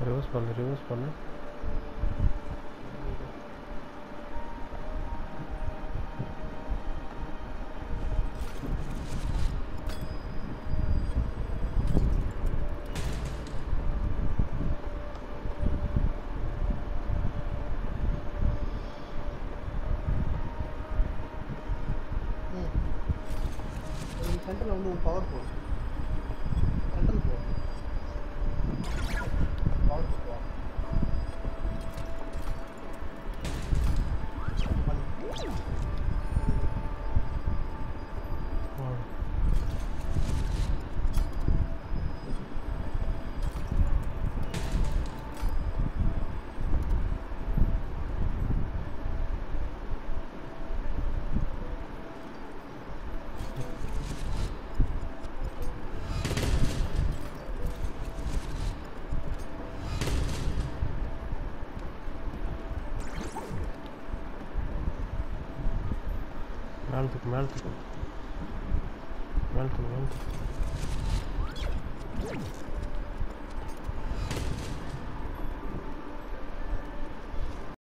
Reverse பண்ணு reverse பண்ணு ம் சென்டரில் வந்து உன் பவர் போ சென்டர் போ பவர் போ ம். மேலே தூக்கு மேலே தூக்கு மேலே தூக்கு மேலே தூக்கு